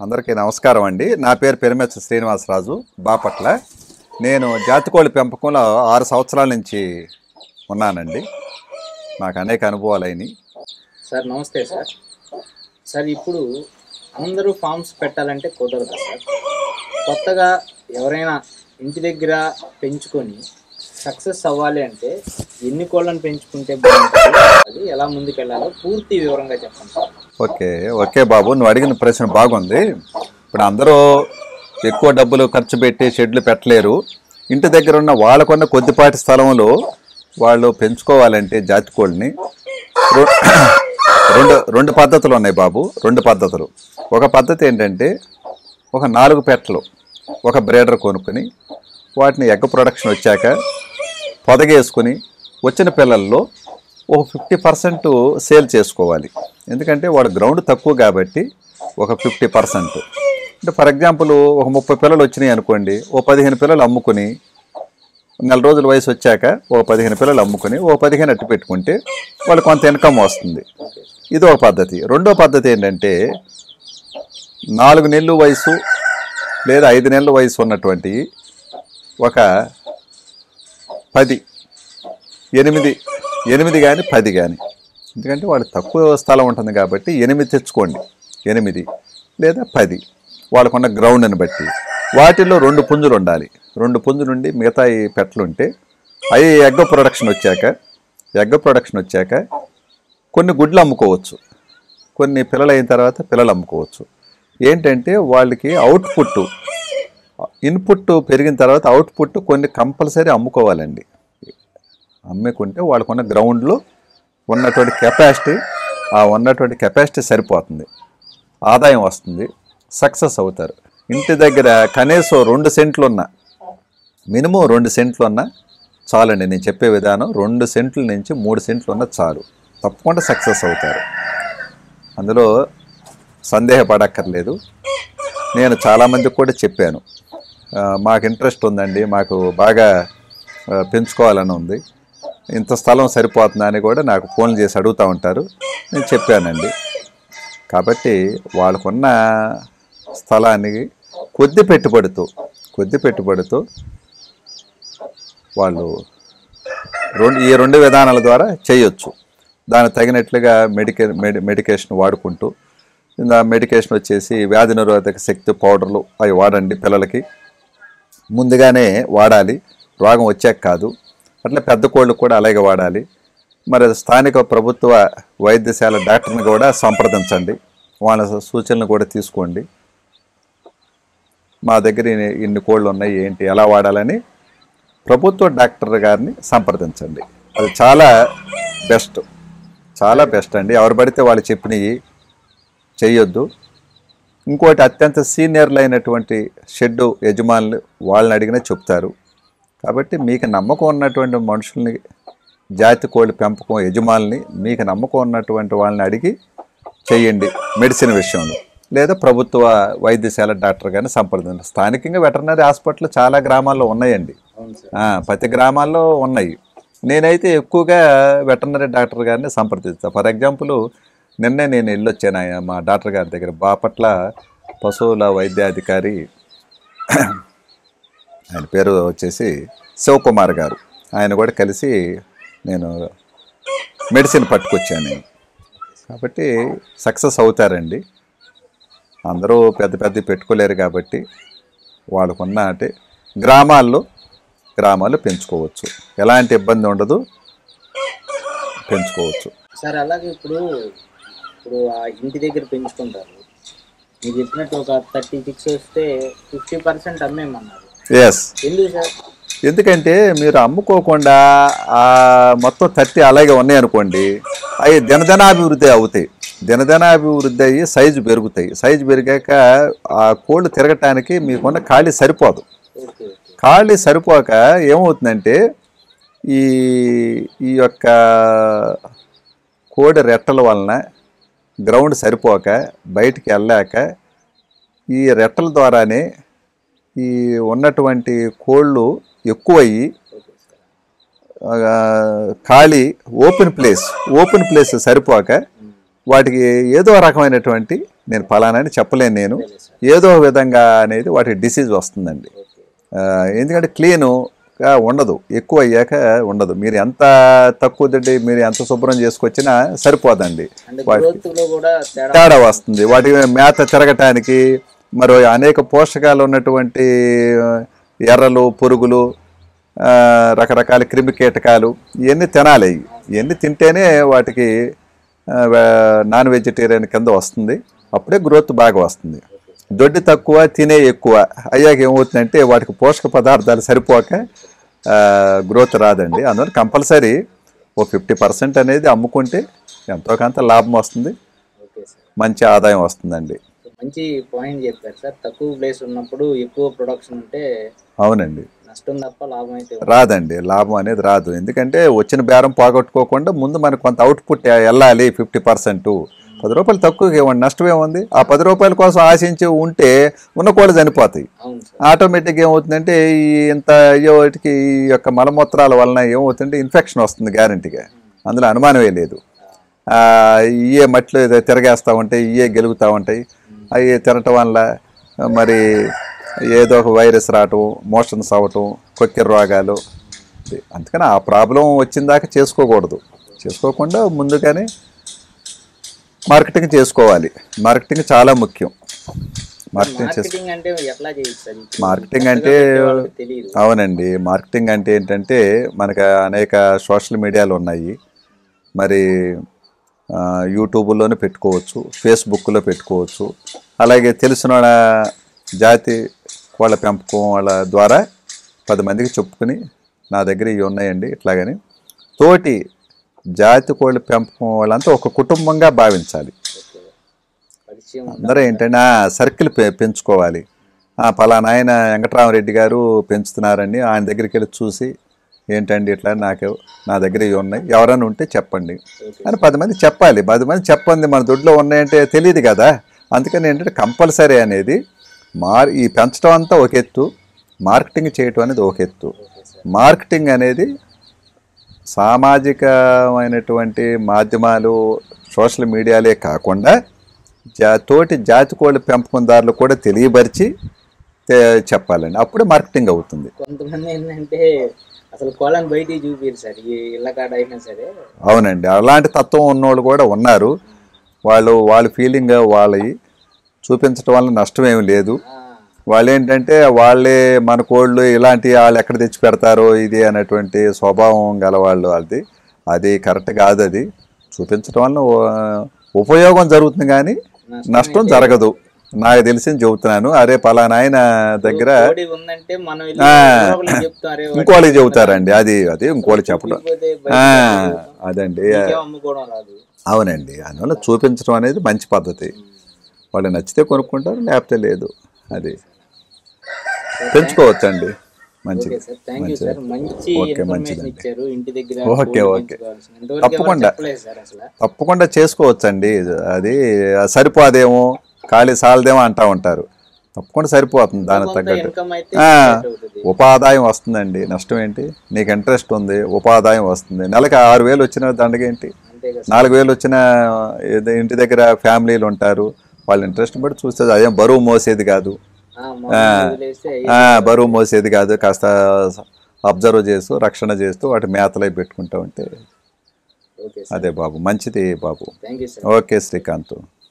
అందరికీ నమస్కారం అండి నా పేరు పెరిమెచ్చ శ్రీనివాసరాజు బాపట్ల నేను జాతికోళ్ళ పెంపకంలో ఆరు సంవత్సరాల నుంచి ఉన్నానండి నాకు అనేక అనుభవాలు అయినాయి సార్ నమస్తే సార్ సార్ ఇప్పుడు అందరూ ఫామ్స్ పెట్టాలంటే కుదరదు సార్ కొత్తగా ఎవరైనా ఇంటి దగ్గర పెంచుకొని సక్సెస్ అవ్వాలి అంటే ఎన్ని కోళ్ళను పెంచుకుంటే బాగుంటుంది అది ఎలా ముందుకెళ్ళాలో పూర్తి వివరంగా చెప్పండి సార్ ఓకే ఓకే బాబు నువ్వు అడిగిన ప్రశ్న బాగుంది ఇప్పుడు అందరూ ఎక్కువ డబ్బులు ఖర్చు పెట్టి షెడ్లు పెట్టలేరు ఇంటి దగ్గర ఉన్న వాళ్ళకున్న కొద్దిపాటి స్థలంలో వాళ్ళు పెంచుకోవాలంటే జాతి కోళ్ళని రె- రెండు రెండు పద్ధతులు ఉన్నాయి బాబు రెండు పద్ధతులు ఒక పద్ధతి ఏంటంటే ఒక నాలుగు పెట్టలు ఒక బ్రేడర్ కొనుక్కొని వాటిని ఎగ్ ప్రొడక్షన్ వచ్చాక పొదగేసుకుని వచ్చిన పిల్లల్లో ఒక ఫిఫ్టీ పర్సెంట్ సేల్ చేసుకోవాలి ఎందుకంటే వాడు గ్రౌండ్ తక్కువ కాబట్టి ఒక ఫిఫ్టీ పర్సెంట్ అంటే ఫర్ ఎగ్జాంపుల్ ఒక ముప్పై పిల్లలు వచ్చినాయి అనుకోండి ఓ పదిహేను పిల్లలు అమ్ముకుని నెల రోజుల వయసు వచ్చాక ఓ పదిహేను పిల్లలు అమ్ముకుని ఓ పదిహేను అట్టు పెట్టుకుంటే వాళ్ళు కొంత ఇన్కమ్ వస్తుంది ఇది ఒక పద్ధతి రెండో పద్ధతి ఏంటంటే నాలుగు నెలలు వయసు లేదా ఐదు నెలల వయసు ఉన్నటువంటి ఒక పది ఎనిమిది ఎనిమిది కానీ పది కానీ ఎందుకంటే వాళ్ళు తక్కువ స్థలం ఉంటుంది కాబట్టి ఎనిమిది తెచ్చుకోండి ఎనిమిది లేదా పది వాళ్ళకున్న గ్రౌండ్ని బట్టి వాటిల్లో రెండు పుంజులు ఉండాలి రెండు పుంజులు ఉండి మిగతా ఈ పెట్టలు ఉంటే అవి ఎగ్గ ప్రొడక్షన్ వచ్చాక ఎగ్గ ప్రొడక్షన్ వచ్చాక కొన్ని గుడ్లు అమ్ముకోవచ్చు కొన్ని పిల్లలు అయిన తర్వాత పిల్లలు అమ్ముకోవచ్చు ఏంటంటే వాళ్ళకి అవుట్పుట్ ఇన్పుట్ పెరిగిన తర్వాత అవుట్పుట్ కొన్ని కంపల్సరీ అమ్ముకోవాలండి అమ్ముకుంటే వాళ్ళకున్న గ్రౌండ్లో ఉన్నటువంటి కెపాసిటీ ఆ ఉన్నటువంటి కెపాసిటీ సరిపోతుంది ఆదాయం వస్తుంది సక్సెస్ అవుతారు ఇంటి దగ్గర కనీసం రెండు సెంట్లు ఉన్న మినిమం రెండు సెంట్లు ఉన్న చాలండి నేను చెప్పే విధానం రెండు సెంట్ల నుంచి మూడు సెంట్లు ఉన్న చాలు తప్పకుండా సక్సెస్ అవుతారు అందులో సందేహపడక్కర్లేదు నేను చాలామందికి కూడా చెప్పాను ఆ, మాకు ఇంట్రెస్ట్ ఉందండి మాకు బాగా ఆ, పెంచుకోవాలని ఉంది ఇంత స్థలం సరిపోతుందా అని కూడా నాకు ఫోన్ చేసి అడుగుతూ ఉంటారు నేను చెప్పానండి కాబట్టి వాళ్ళకున్న స్థలానికి కొద్ది పెట్టుబడితో కొద్ది పెట్టుబడితో వాళ్ళు రెండు ఈ రెండు విధానాల ద్వారా చేయొచ్చు దానికి తగినట్లుగా మెడికే మెడి మెడికేషన్ వాడుకుంటూ ఇంకా మెడికేషన్ వచ్చేసి వ్యాధి నిరోధక శక్తి పౌడర్లు అవి వాడండి పిల్లలకి ముందుగానే వాడాలి రోగం వచ్చాక కాదు అట్లా పెద్ద కోళ్ళు కూడా అలాగే వాడాలి మరి స్థానిక ప్రభుత్వ వైద్యశాల డాక్టర్ని కూడా సంప్రదించండి వాళ్ళ సూచనలు కూడా తీసుకోండి మా దగ్గర ఇన్ని- ఇన్ని కోళ్ళు ఉన్నాయి ఏంటి ఎలా వాడాలని ప్రభుత్వ డాక్టర్ గారిని సంప్రదించండి అది చాలా బెస్ట్ చాలా బెస్ట్ అండి ఎవరు పడితే వాళ్ళు చెప్పినవి చేయొద్దు ఇంకోటి అత్యంత సీనియర్లు అయినటువంటి షెడ్డు యజమానులు వాళ్ళని అడిగినా చెప్తారు కాబట్టి మీకు నమ్మకం ఉన్నటువంటి మనుషుల్ని జాతి కోళ్ళ పెంపకం యజమానుల్ని మీకు నమ్మకం ఉన్నటువంటి వాళ్ళని అడిగి చేయండి మెడిసిన్ విషయంలో లేదా ప్రభుత్వ వైద్యశాల డాక్టర్ గారిని సంప్రదించండి స్థానికంగా వెటర్నరీ హాస్పిటల్ చాలా గ్రామాల్లో ఉన్నాయండి అవును సార్ ఆ, ప్రతి గ్రామాల్లో ఉన్నాయి నేనైతే ఎక్కువగా వెటర్నరీ డాక్టర్ గారిని సంప్రదిస్తాను ఫర్ ఎగ్జాంపుల్ నిన్నే నేను వెళ్ళొచ్చాను ఆయన మా డాక్టర్ గారి దగ్గర బాపట్ల పశువుల వైద్యాధికారి ఆయన పేరు వచ్చేసి శివకుమార్ గారు ఆయన కూడా కలిసి నేను మెడిసిన్ పట్టుకొచ్చాను నేను కాబట్టి సక్సెస్ అవుతారండి అందరూ పెద్ద పెద్ద పెట్టుకోలేరు కాబట్టి వాళ్ళకున్న అంటే గ్రామాల్లో గ్రామాలు పెంచుకోవచ్చు ఎలాంటి ఇబ్బంది ఉండదు పెంచుకోవచ్చు సార్ అలాగే ఇప్పుడు ఇప్పుడు ఆ ఇంటి దగ్గర పెంచుకుంటారు మీరు చెప్పినట్టు ఒక థర్టీ సిక్స్ వస్తే ఫిఫ్టీ పర్సెంట్ అమ్మేమన్నారు ఎస్ ఎందుకు సార్ ఎందుకంటే మీరు అమ్ముకోకుండా ఆ మొత్తం థర్టీ అలాగే ఉన్నాయనుకోండి అవి దినదినాభివృద్ధి అవుతాయి దినదినాభివృద్ధి అయ్యి సైజు పెరుగుతాయి సైజు పెరిగాక ఆ కోళ్ళు తిరగటానికి మీకున్న ఖాళీ సరిపోదు ఓకే ఓకే ఖాళీ సరిపోక ఏమవుతుందంటే ఈ ఈ యొక్క కోడి రెట్టల వలన గ్రౌండ్ సరిపోక బయటికి వెళ్ళాక ఈ రెట్టల ద్వారానే ఈ ఉన్నటువంటి కోళ్ళు ఎక్కువయ్యి ఓకే సార్ ఆ, ఖాళీ ఓపెన్ ప్లేస్ ఓపెన్ ప్లేస్ సరిపోక వాటికి ఏదో రకమైనటువంటి నేను ఫలానా అని చెప్పలేను నేను లేదు సార్ ఏదో ఒక విధంగా అనేది వాటి డిసీజ్ వస్తుందండి ఓకే ఆ, ఎందుకంటే క్లీనుగా ఉండదు ఎక్కువ అయ్యాక ఉండదు మీరు ఎంత తక్కువ తిండి మీరు ఎంత శుభ్రం చేసుకొచ్చినా సరిపోదండి అంటే గ్రోత్ లో కూడా తేడా తేడా వస్తుంది వాటి మేత తిరగటానికి మరి అనేక పోషకాలు ఉన్నటువంటి ఆ, ఎర్రలు పురుగులు ఆ, రకరకాల క్రిమి కీటకాలు ఇవన్నీ తినాలి ఇవన్నీ తింటేనే వాటికి ఆ, వే- నాన్ వెజిటేరియన్ కింద వస్తుంది అప్పుడే గ్రోత్ బాగా వస్తుంది దొడ్డి తక్కువ తినే ఎక్కువ అయ్యాక ఏమవుతుందంటే వాటికి పోషక పదార్థాలు సరిపోక ఆ, గ్రోత్ రాదండి అందువల్ల కంపల్సరీ ఓ ఫిఫ్టీ పర్సెంట్ అనేది అమ్ముకుంటే ఎంతో కొంత లాభం వస్తుంది ఓకే సార్ మంచి ఆదాయం వస్తుందండి మంచి పాయింట్ చెప్పారు సార్ తక్కువ ప్లేస్ ఉన్నప్పుడు ఎక్కువ ప్రొడక్షన్ ఉంటే అవునండి నష్టం తప్ప లాభం అయితే ఉండదు. రాదండి లాభం అనేది రాదు ఎందుకంటే వచ్చిన బేరం పోగొట్టుకోకుండా ముందు మనకు కొంత అవుట్పుట్ వెళ్ళాలి ఫిఫ్టీ పర్సెంట్ పది రూపాయలు తక్కువగా ఇవ్వండి నష్టం ఏముంది ఆ పది రూపాయల కోసం ఆశించి ఉంటే ఉన్న కోళ్ళు చనిపోతాయి అవును సార్ ఆటోమేటిక్గా ఏమవుతుందంటే ఈ ఇంత అయ్యేటికి ఈ యొక్క మలమూత్రాల వలన ఏమవుతుందంటే ఇన్ఫెక్షన్ వస్తుంది గ్యారంటీగా అందులో అనుమానమే లేదు ఆ, ఇయే మట్లు ఏదో తిరగేస్తూ ఉంటాయి ఇయే గెలుగుతూ ఉంటాయి అవి తినటం వల్ల మరి ఏదో ఒక వైరస్ రావటం మోషన్స్ అవ్వటం కొక్కెర రోగాలు ఇది. అందుకని ఆ ప్రాబ్లం వచ్చిన దాకా చేసుకోకూడదు చేసుకోకుండా ముందుగానే మార్కెటింగ్ చేసుకోవాలి మార్కెటింగ్ చాలా ముఖ్యం మార్కెటింగ్ చేసు మార్కెటింగ్ అంటే ఎట్లా చేయొచ్చు సార్ ఇప్పుడు మార్కెటింగ్ కొత్తగా అంటే పెట్టే వాళ్ళకి తెలియదు అవునండి మార్కెటింగ్ అంటే ఏంటంటే మనకు అనేక సోషల్ మీడియాలు ఉన్నాయి మరి ఆ, యూట్యూబ్లోనే పెట్టుకోవచ్చు ఫేస్బుక్లో పెట్టుకోవచ్చు అలాగే తెలిసిన వాళ్ళ జాతి కోళ్ళ పెంపకం వాళ్ళ ద్వారా పది మందికి చెప్పుకుని నా దగ్గర ఇవి ఉన్నాయండి ఇట్లాగని తోటి జాతి కోళ్ళ పెంపకం వాళ్ళంతా ఒక కుటుంబంగా భావించాలి ఓకే. పరిచయం ఉండాలి. అందరూ ఏంటంటే ఆ సర్కిల్ పె- పెంచుకోవాలి ఆ పలానా ఆయన వెంకటరామరెడ్డి గారు పెంచుతున్నారండి ఆయన దగ్గరికి వెళ్ళి చూసి ఏంటండి ఇట్లా నాకు నా దగ్గర ఇవి ఉన్నాయి ఎవరైనా ఉంటే చెప్పండి ఓకే. అని పది మంది చెప్పాలి పది మంది చెప్పండి మన దొడ్లో ఉన్నాయంటే తెలియదు కదా అందుకని ఏంటంటే కంపల్సరీ అనేది మార్ ఈ పెంచడం అంతా ఒక ఎత్తు మార్కెటింగ్ చేయటం అనేది ఒక ఎత్తు ఓకే సార్ మార్కెటింగ్ అనేది సామాజికమైనటువంటి మాధ్యమాలు సోషల్ మీడియాలే కాకుండా జా తోటి జాతి కోళ్ళ పెంపకందారులు కూడా తెలియపరిచి తె- చెప్పాలండి అప్పుడే మార్కెటింగ్ అవుతుంది కొంతమంది ఏంటంటే అసలు కోళ్ళని బయటికి చూపిరు సార్ ఈ ఇళ్ళ కాడ అయినా సరే అవునండి అలాంటి తత్వం ఉన్నోళ్ళు కూడా ఉన్నారు వాళ్ళు వాళ్ళ ఫీలింగ్ వాళ్ళవి చూపించడం వల్ల నష్టం ఏమి లేదు ఆ, వాళ్ళు ఏంటంటే వాళ్ళే మన కోళ్ళు ఇలాంటి వాళ్ళు ఎక్కడ తెచ్చి పెడతారో ఇది అనేటువంటి స్వభావం గల వాళ్ళు అది అది కరెక్ట్ కాదు అది చూపించడం వల్ల ఉ- ఉపయోగం జరుగుతుంది కానీ నష్టం నష్టం జరగదు నాకు తెలిసింది చెబుతున్నాను అరే పలానా ఆయన దగ్గర కోడి ఉందంటే మనం వెళ్ళి ఆ. ఎవరో ఒకరికి చెప్తాం, అరే వాడి ఇంకోళ్ళకి చెబుతారండి అది అది ఇంకోళ్ళు చెప్పడం చూపిపోతే ఆ, బయటికి అదండి నీకేం అమ్ముకోవడం రాదు అవునండి అందువల్ల చూపించడం అనేది మంచి పద్ధతి వాళ్ళు నచ్చితే కొనుక్కుంటారు లేకపోతే లేదు అది పెంచుకోవచ్చండి మంచిది okay sir thank you sir మంచి ఓకే, ఇన్ఫర్మేషన్ మంచిదండి. ఇచ్చారు ఇంటి దగ్గర ఓకే, కోడి ఓకే. పెంచుకోవాల్సిన. ఇంతవరకు ఎవరు తప్పకుండా. చెప్పలేదు సార్ అసలు తప్పకుండా చేసుకోవచ్చండి అది సరిపోదేమో ఖాళీ సాలదేమో అంటా ఉంటారు తప్పకుండా సరిపోతుంది దానికి కొంత తగ్గట్టు ఇన్కమ్ అయితే ఆ, generate అవుతుంది ఉపాదాయం వస్తుందండి నష్టం ఏంటి నీకు ఇంట్రెస్ట్ ఉంది ఉపాదాయం వస్తుంది నెలకి ఆరు వేలు వచ్చిన దండగేంటి అంతే కదా సార్. నాలుగు వేలు వచ్చిన ఏదో ఇంటి దగ్గర ఫ్యామిలీలు ఉంటారు వాళ్ళ ఇంట్రెస్ట్ బట్టి చూస్తే అదేం బరువు మోసేది కాదు ఆ, మామూలుగా వదిలేస్తే ఆ, బరువు మోసేది కాదు కాస్త అబ్జర్వ్ చేస్తూ రక్షణ చేస్తూ వాటి మేతలై పెట్టుకుంటా ఉంటే ఓకే సార్ అదే బాబు మంచిది బాబు thank you sir okay Srikanth